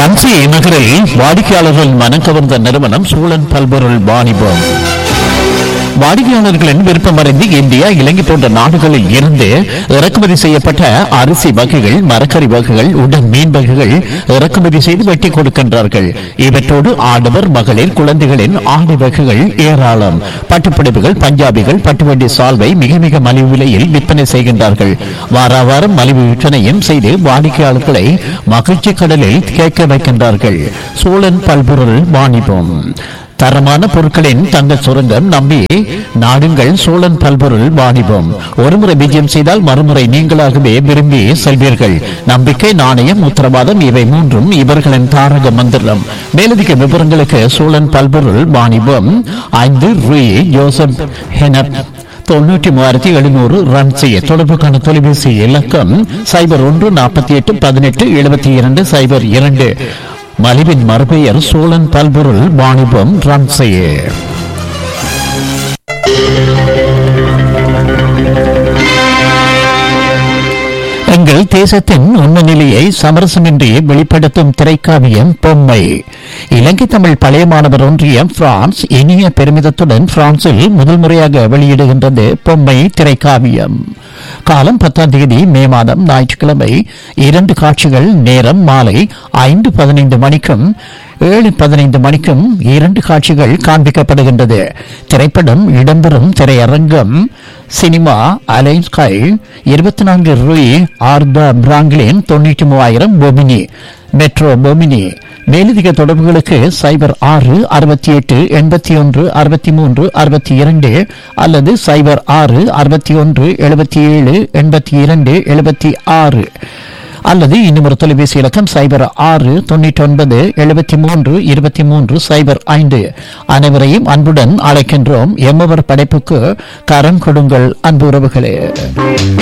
ரன்சி நகரில் வாடிக்கையாளர்கள் மனம் கவர்ந்த நிறுவனம் சூழன் பல்பொருள் வாணிபம் வாடிக்கையாளர்களின் விருப்பம் அறிந்து இந்தியா இலங்கை போன்ற நாடுகளில் இருந்து இறக்குமதி செய்யப்பட்ட அரிசி வகைகள் மரக்கறி வகைகள் உடன் மீன் வகைகள் இறக்குமதி செய்து வெட்டி கொடுக்கின்றார்கள் இவற்றோடு ஆடவர் மகளிர் குழந்தைகளின் ஆடை வகைகள் ஏராளம் பட்டுப்புடவைகள் பஞ்சாபிகள் பட்டுவண்டி சால்வை மிக மிக மலிவு விலையில் விற்பனை செய்கின்றார்கள் வாரா வாரம் மலிவு விற்பனையும் செய்து வாடிக்கையாளர்களை மகிழ்ச்சி கடலில் கேட்க வைக்கின்றார்கள் சோழன் பல்பொருள் வாணிபம் தரமான பொருட்களின் தங்க சுரங்கம் நம்பி நாடுங்கள் சோழன் பல்பொருள் வாணிபம் ஒருமுறை விஜயம் செய்தால் மறுமுறை நீங்களாகவே விரும்பி செல்வீர்கள் நம்பிக்கை நாணயம் உத்தரவாதம் இவை மூன்றும் இவர்களின் தாரக மந்திரம் மேலதிக விவரங்களுக்கு சோழன் பல்பொருள் வாணிபம் ஐந்து ரூ ஜோசப் ஹெனப் தொண்ணூற்றி மூவாயிரத்தி எழுநூறு ரன் செய்ய தொடர்புக்கான தொலைபேசி இலக்கம் சைபர் ஒன்று நாற்பத்தி எட்டு பதினெட்டு எழுபத்தி இரண்டு சைபர் இரண்டு மலிவின் மறுபெயர் சோழன் பல்பொருள் வாணிபம் ரன் செய்ய எங்கள் தேசத்தின் உண்மை நிலையை சமரசமின்றி வெளிப்படுத்தும் திரைக்காவியம் பொம்மை இலங்கை தமிழ் பழைய மாணவர் ஒன்றியம் பிரான்ஸ் இனிய பெருமிதத்துடன் பிரான்சில் முதல் முறையாக வெளியிடுகின்றது பொம்மை திரைக்காவியம் காலம் பத்தாம் தேதி மே மாதம் ஞாயிற்றுக்கிழமை இரண்டு காட்சிகள் நேரம் மாலை ஐந்து பதினைந்து மணிக்கும் ஏழு பதினைந்து மணிக்கும் இரண்டு காட்சிகள் காண்பிக்கப்படுகின்றது திரைப்படம் இடம்பெறும் திரையரங்கம் சினிமா அலைன்ஸ்கை இருபத்தி நான்கு ரூய் ஆர்தா பிராங்கிலின் தொண்ணூற்றி மூவாயிரம் பொமினி மெட்ரோ பொமினி மேலதிக தொடர்புகளுக்கு சைபர் ஆறு அறுபத்தி எட்டு எண்பத்தி ஒன்று அறுபத்தி மூன்று அறுபத்தி இரண்டு அல்லது சைபர் ஆறு அறுபத்தி ஒன்று எழுபத்தி ஏழு எண்பத்தி இரண்டு எழுபத்தி ஆறு அல்லது இன்னும் ஒரு தொலைபேசி இலக்கம் சைபர் ஆறு தொண்ணூற்றி ஒன்பது எழுபத்தி மூன்று இருபத்தி மூன்று சைபர் ஐந்து அனைவரையும் அன்புடன் அழைக்கின்றோம் எம்மவர் படைப்புக்கு கரம் கொடுங்கள் அன்பு உறவுகளே